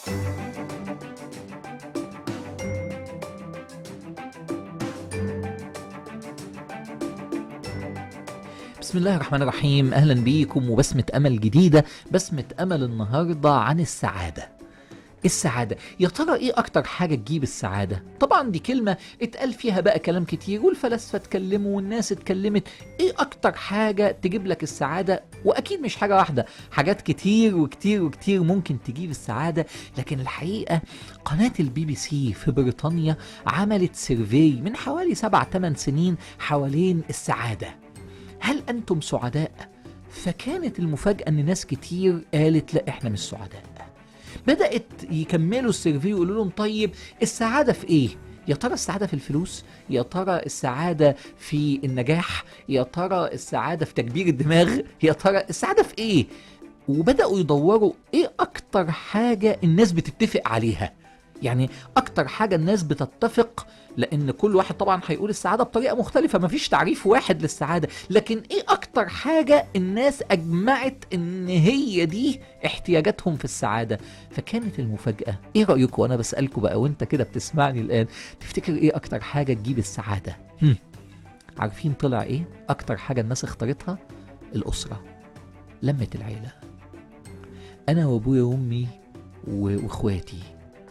بسم الله الرحمن الرحيم اهلا بيكم وبسمة امل جديدة بسمة امل النهاردة عن السعادة السعادة يا ترى ايه اكتر حاجة تجيب السعادة طبعا دي كلمة اتقال فيها بقى كلام كتير والفلاسفة اتكلموا والناس اتكلمت ايه اكتر حاجة تجيب لك السعادة واكيد مش حاجة واحدة حاجات كتير وكتير وكتير ممكن تجيب السعادة لكن الحقيقة قناة البي بي سي في بريطانيا عملت سيرفي من حوالي سبع تمن سنين حوالين السعادة هل أنتم سعداء؟ فكانت المفاجأة أن ناس كتير قالت لا إحنا مش سعداء بدأت يكملوا السيرفي ويقولوا لهم طيب السعادة في إيه؟ يا ترى السعادة في الفلوس؟ يا ترى السعادة في النجاح؟ يا ترى السعادة في تكبير الدماغ؟ يا ترى السعادة في إيه؟ وبدأوا يدوروا إيه أكتر حاجة الناس بتتفق عليها يعني أكتر حاجة الناس بتتفق لان كل واحد طبعا هيقول السعاده بطريقه مختلفه مفيش تعريف واحد للسعاده لكن ايه اكتر حاجه الناس اجمعت ان هي دي احتياجاتهم في السعاده فكانت المفاجاه ايه رايكم وانا بسالكم بقى وانت كده بتسمعني الان تفتكر ايه اكتر حاجه تجيب السعاده هم. عارفين طلع ايه اكتر حاجه الناس اختارتها الاسره لمه العيله انا وابويا وامي و- واخواتي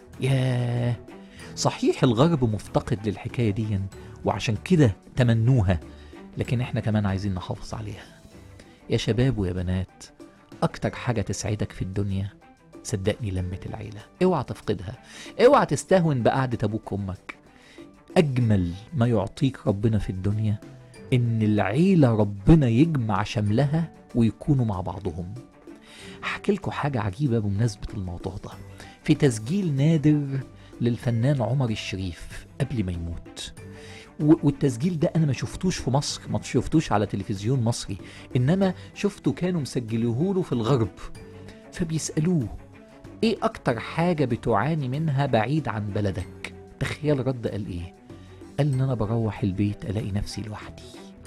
ياه صحيح الغرب مفتقد للحكاية دي وعشان كده تمنوها لكن احنا كمان عايزين نحافظ عليها يا شباب ويا بنات أكتر حاجة تسعدك في الدنيا صدقني لمة العيلة اوعى تفقدها اوعى تستهون بقعدة أبوك وأمك أجمل ما يعطيك ربنا في الدنيا إن العيلة ربنا يجمع شملها ويكونوا مع بعضهم هحكي لكم حاجة عجيبة بمناسبة الموضوع ده في تسجيل نادر للفنان عمر الشريف قبل ما يموت و- والتسجيل ده انا ما شفتوش في مصر ما شفتوش على تلفزيون مصري انما شفته كانوا مسجلوه له في الغرب فبيسالوه ايه اكتر حاجه بتعاني منها بعيد عن بلدك تخيل رد قال ايه قال ان انا بروح البيت الاقي نفسي لوحدي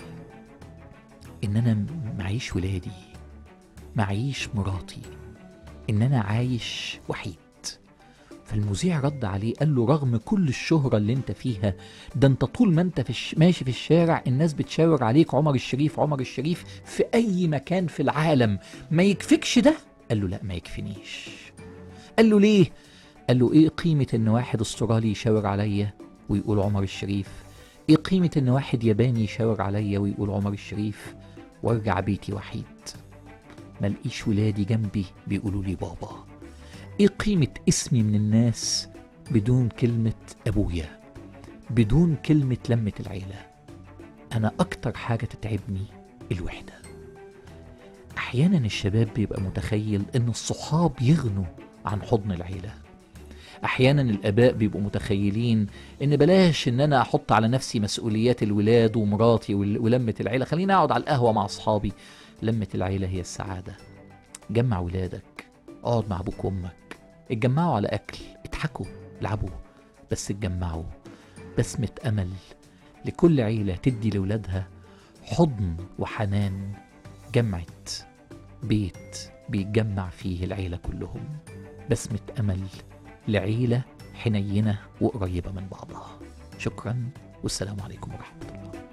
ان انا م- معيش ولادي معيش مراتي ان انا عايش وحيد فالمذيع رد عليه قال له رغم كل الشهرة اللي انت فيها ده انت طول ما انت في الش... ماشي في الشارع الناس بتشاور عليك عمر الشريف عمر الشريف في اي مكان في العالم ما يكفيكش ده قال له لا ما يكفينيش قال له ليه قال له ايه قيمة ان واحد استرالي يشاور عليا ويقول عمر الشريف ايه قيمة ان واحد ياباني يشاور عليا ويقول عمر الشريف وارجع بيتي وحيد ملقيش ولادي جنبي بيقولوا لي بابا ايه قيمة اسمي من الناس بدون كلمة ابويا بدون كلمة لمة العيلة انا اكتر حاجة تتعبني الوحدة احيانا الشباب بيبقى متخيل ان الصحاب يغنوا عن حضن العيلة احيانا الاباء بيبقوا متخيلين ان بلاش ان انا احط على نفسي مسؤوليات الولاد ومراتي وال- ولمة العيلة خليني اقعد على القهوة مع اصحابي لمة العيلة هي السعادة جمع ولادك اقعد مع ابوك وامك اتجمعوا على اكل اضحكوا العبوا بس اتجمعوا بسمة امل لكل عيلة تدي لولادها حضن وحنان جمعة بيت بيتجمع فيه العيلة كلهم بسمة امل لعيلة حنينة وقريبة من بعضها شكرا والسلام عليكم ورحمة الله